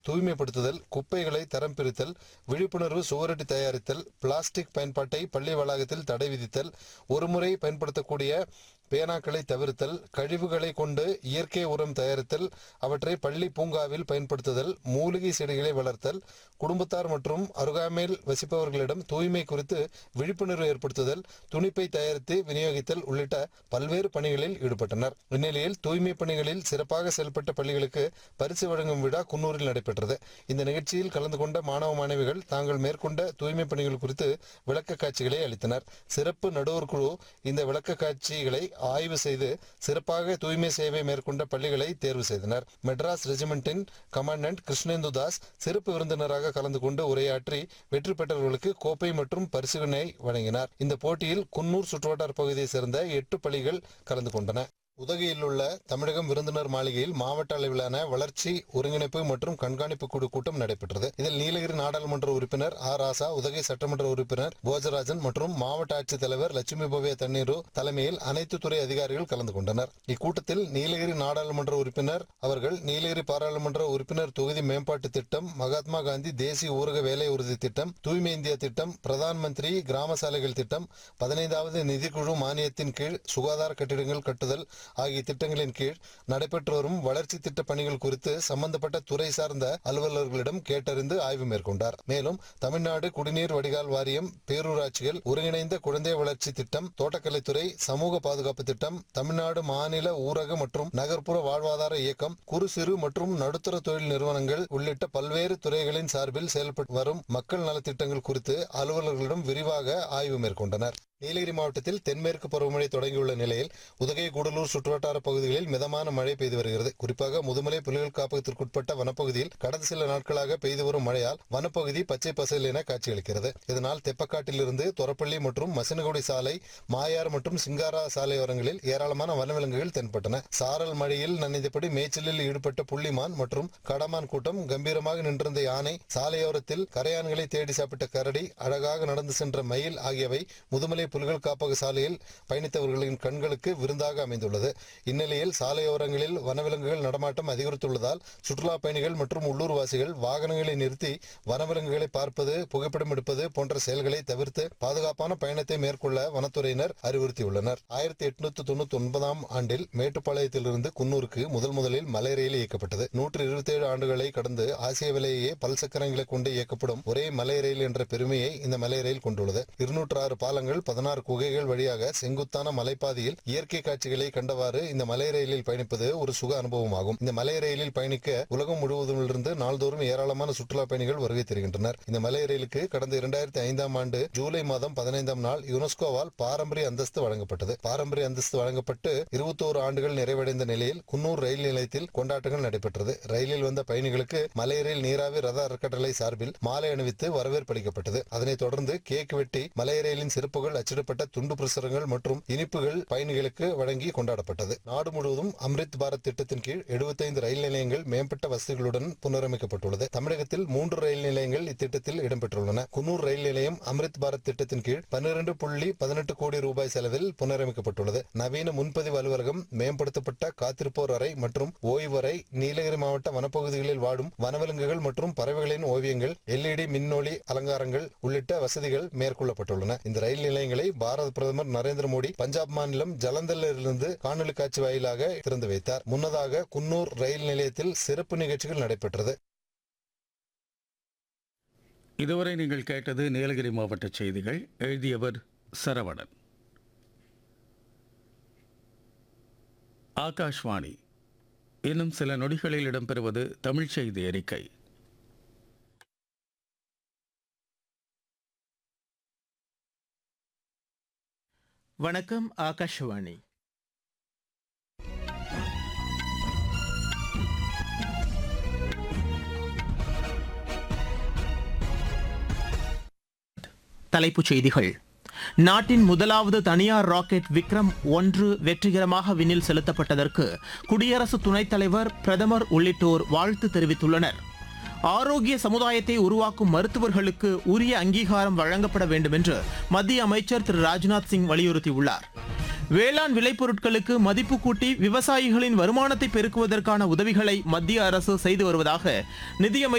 தூய்மைப்படுத்துதல் குப்பைகளை தரம் பிரித்தல் விழிப்புணர்வு சுவரொட்டி தயாரித்தல் பிளாஸ்டிக் பயன்பாட்டை பள்ளி வளாகத்தில் தடை விதித்தல் ஒருமுறை பயன்படுத்தக்கூடிய பேனாக்களை தவிர்த்தல் கழிவுகளை கொண்டு இயற்கை உரம் தயாரித்தல் அவற்றை பள்ளி பூங்காவில் பயன்படுத்துதல் மூலிகை செடிகளை வளர்த்தல் குடும்பத்தார் மற்றும் அருகாமையில் வசிப்பவர்களிடம் தூய்மை குறித்து விழிப்புணர்வு ஏற்படுத்துதல் துணிப்பை தயாரித்து விநியோகித்தல் உள்ளிட்ட பல்வேறு பணிகளில் ஈடுபட்டனர் இந்நிலையில் தூய்மை பணிகளில் சிறப்பாக செயல்பட்ட பள்ளிகளுக்கு பரிசு வழங்கும் விழா குன்னூரில் நடைபெற்றது இந்த நிகழ்ச்சியில் கலந்து கொண்ட மாணவ மாணவிகள் தாங்கள் மேற்கொண்ட தூய்மை பணிகள் குறித்து விளக்க காட்சிகளை அளித்தனர் சிறப்பு நடுவர் குழு இந்த விளக்க காட்சிகளை ஆய்வு செய்து சிறப்பாக தூய்மை சேவை மேற்கொண்ட பள்ளிகளை தேர்வு செய்தனர் மெட்ராஸ் ரெஜிமெண்டின் கமாண்டன்ட் கிருஷ்ணேந்து தாஸ் சிறப்பு விருந்தினராக கலந்து கொண்டு உரையாற்றி வெற்றி பெற்றவர்களுக்கு கோப்பை மற்றும் பரிசுகளை வழங்கினார் இந்த போட்டியில் குன்னூர் சுற்றுவட்டார பகுதியைச் சேர்ந்த எட்டு பள்ளிகள் கலந்து கொண்டன உதகையில் உள்ள தமிழகம் விருந்தினர் மாளிகையில் மாவட்ட அளவிலான வளர்ச்சி ஒருங்கிணைப்பு மற்றும் கண்காணிப்பு குழு கூட்டம் நடைபெற்றது இதில் நீலகிரி நாடாளுமன்ற உறுப்பினர் ஆர் ராசா உதகை சட்டமன்ற உறுப்பினர் போஜராஜன் மற்றும் மாவட்ட ஆட்சித்தலைவர் லட்சுமி பவ்ய தண்ணீரு தலைமையில் அனைத்து துறை அதிகாரிகள் கலந்து கொண்டனர் இக்கூட்டத்தில் நீலகிரி நாடாளுமன்ற உறுப்பினர் அவர்கள் நீலகிரி பாராளுமன்ற உறுப்பினர் தொகுதி மேம்பாட்டு திட்டம் மகாத்மா காந்தி தேசிய ஊரக வேலை உறுதி திட்டம் தூய்மை இந்தியா திட்டம் பிரதான் மந்திரி கிராம சாலைகள் திட்டம் பதினைந்தாவது நிதிக்குழு மானியத்தின் கீழ் சுகாதார கட்டிடங்கள் கட்டுதல் ஆகிய திட்டங்களின் கீழ் நடைபெற்று வரும் வளர்ச்சி திட்ட பணிகள் குறித்து சம்பந்தப்பட்ட துறை சார்ந்த அலுவலர்களிடம் கேட்டறிந்து ஆய்வு மேற்கொண்டார் மேலும் தமிழ்நாடு குடிநீர் வடிகால் வாரியம் பேரூராட்சிகள் ஒருங்கிணைந்த குழந்தை வளர்ச்சி திட்டம் தோட்டக்கலைத்துறை சமூக பாதுகாப்பு திட்டம் தமிழ்நாடு மாநில ஊரக மற்றும் நகர்ப்புற வாழ்வாதார இயக்கம் குறு சிறு மற்றும் நடுத்தர தொழில் நிறுவனங்கள் உள்ளிட்ட பல்வேறு துறைகளின் சார்பில் செயல்பட்டு வரும் மக்கள் நலத்திட்டங்கள் குறித்து அலுவலர்களிடம் விரிவாக ஆய்வு மேற்கொண்டனர் நீலகிரி மாவட்டத்தில் தென்மேற்கு பருவமழை தொடங்கியுள்ள நிலையில் உதகை கூடலூர் சுற்றுவட்டார பகுதிகளில் மிதமான மழை பெய்து வருகிறது குறிப்பாக முதுமலை புலிகள் காப்பகத்திற்குட்பட்ட வனப்பகுதியில் கடந்த சில நாட்களாக பெய்து வரும் மழையால் வனப்பகுதி பச்சை பசேல் என காட்சியளிக்கிறது இதனால் தெப்பக்காட்டிலிருந்து தொரப்பள்ளி மற்றும் மசினகுடி சாலை மாயார் மற்றும் சிங்காரா சாலையோரங்களில் ஏராளமான வனவிலங்குகள் தென்பட்டன சாரல் மழையில் நனைந்தபடி மேய்ச்சலில் ஈடுபட்ட புள்ளிமான் மற்றும் கடமான் கூட்டம் கம்பீரமாக நின்றிருந்த யானை சாலையோரத்தில் கரையான்களை தேடி சாப்பிட்ட கரடி அழகாக நடந்து சென்ற மயில் ஆகியவை முதுமலை புலிகள் காப்பக சாலையில் பயணித்தவர்களின் கண்களுக்கு விருந்தாக அமைந்துள்ளது இந்நிலையில் சாலையோரங்களில் வனவிலங்குகள் நடமாட்டம் அதிகரித்துள்ளதால் சுற்றுலா பயணிகள் மற்றும் உள்ளூர்வாசிகள் வாகனங்களை நிறுத்தி வனவிலங்குகளை பார்ப்பது புகைப்படம் எடுப்பது போன்ற செயல்களை தவிர்த்து பாதுகாப்பான பயணத்தை மேற்கொள்ள வனத்துறையினர் அறிவுறுத்தியுள்ளனர் ஆயிரத்தி எட்நூத்தி தொண்ணூத்தி ஒன்பதாம் ஆண்டில் மேட்டுப்பாளையத்திலிருந்து குன்னூருக்கு முதல் முதலில் மலை ரயில் இயக்கப்பட்டது நூற்று இருபத்தி ஏழு ஆண்டுகளை கடந்து ஆசியாவிலேயே பல் சக்கரங்களை கொண்டு இயக்கப்படும் ஒரே மலை ரயில் என்ற பெருமையை இந்த மலை ரயில் கொண்டுள்ளது இருநூற்று ஆறு பாலங்கள் பதினாறு குகைகள் வழியாக செங்குத்தான மலைப்பாதையில் இயற்கை காட்சிகளை கண்டவாறு இந்த மலை ரயிலில் பயணிப்பது ஒரு சுக அனுபவமாகும் இந்த மலை ரயிலில் பயணிக்க உலகம் முழுவதிலிருந்து நாள்தோறும் ஏராளமான சுற்றுலா பயணிகள் வருகை தருகின்றனர் இந்த மலை ரயிலுக்கு கடந்த இரண்டாயிரத்தி ஐந்தாம் ஆண்டு ஜூலை மாதம் பதினைந்தாம் நாள் யுனெஸ்கோவால் பாரம்பரிய அந்தஸ்து வழங்கப்பட்டது பாரம்பரிய அந்தஸ்து வழங்கப்பட்டு இருபத்தோரு ஆண்டுகள் நிறைவடைந்த நிலையில் குன்னூர் ரயில் நிலையத்தில் கொண்டாட்டங்கள் நடைபெற்றது ரயிலில் வந்த பயணிகளுக்கு மலை ரயில் நீராவி ரத அறக்கட்டளை சார்பில் மாலை அணிவித்து வரவேற்பு அளிக்கப்பட்டது அதனைத் தொடர்ந்து கேக் வெட்டி மலை ரயிலின் சிறப்புகள் அச்சிடப்பட்ட துண்டு பிரசுரங்கள் மற்றும் இனிப்புகள் பயணிகளுக்கு வழங்கி கொண்டாடப்பட்டது நாடு முழுவதும் அம்ரித் பாரத் திட்டத்தின் கீழ் 75 ரயில் நிலையங்கள் மேம்பட்ட வசதிகளுடன் புனரமைக்கப்பட்டுள்ளது தமிழகத்தில் மூன்று ரயில் நிலையங்கள் இத்திட்டத்தில் இடம்பெற்றுள்ளன குன்னூர் ரயில் நிலையம் அம்ரித் பாரத் திட்டத்தின் கீழ் பன்னிரண்டு புள்ளி பதினெட்டு கோடி ரூபாய் செலவில் புனரமைக்கப்பட்டுள்ளது நவீன முன்பதிவு அலுவலகம் மேம்படுத்தப்பட்ட காத்திருப்போர் அறை மற்றும் ஓய்வறை நீலகிரி மாவட்ட வனப்பகுதிகளில் வாடும் வனவிலங்குகள் மற்றும் பறவைகளின் ஓவியங்கள் எல்இடி மின்னொளி அலங்காரங்கள் உள்ளிட்ட வசதிகள் மேற்கொள்ளப்பட்டுள்ளன இந்த ரயில் நிலையங்களை பாரத பிரதமர் நரேந்திர மோடி பஞ்சாப் மாநிலம் ஜலந்தரிலிருந்து காணொலி காட்சி வாயிலாக திறந்து வைத்தார் முன்னதாக குன்னூர் ரயில் நிலையத்தில் சிறப்பு நிகழ்ச்சிகள் நடைபெற்றது இதுவரை நீங்கள் கேட்டது நீலகிரி மாவட்ட செய்திகள் எழுதியவர் சரவணன் ஆகாஷ்வாணி இன்னும் சில நொடிகளில் இடம்பெறுவது தமிழ் செய்தி அறிக்கை வணக்கம் ஆகாஷவாணி தலைப்புச் செய்திகள் நாட்டின் முதலாவது தனியார் ராக்கெட் விக்ரம் ஒன்று வெற்றிகரமாக விண்ணில் செலுத்தப்பட்டதற்கு குடியரசு துணைத் தலைவர் பிரதமர் உள்ளிட்டோர் வாழ்த்து தெரிவித்துள்ளனர் ஆரோக்கிய சமுதாயத்தை உருவாக்கும் மருத்துவர்களுக்கு உரிய அங்கீகாரம் வழங்கப்பட வேண்டும் என்று மத்திய அமைச்சர் திரு ராஜ்நாத் சிங் வலியுறுத்தியுள்ளார் வேளாண் விளைபொருட்களுக்கு மதிப்பு கூட்டி விவசாயிகளின் வருமானத்தை பெருக்குவதற்கான உதவிகளை மத்திய அரசு செய்து வருவதாக நிதியமைச்சர்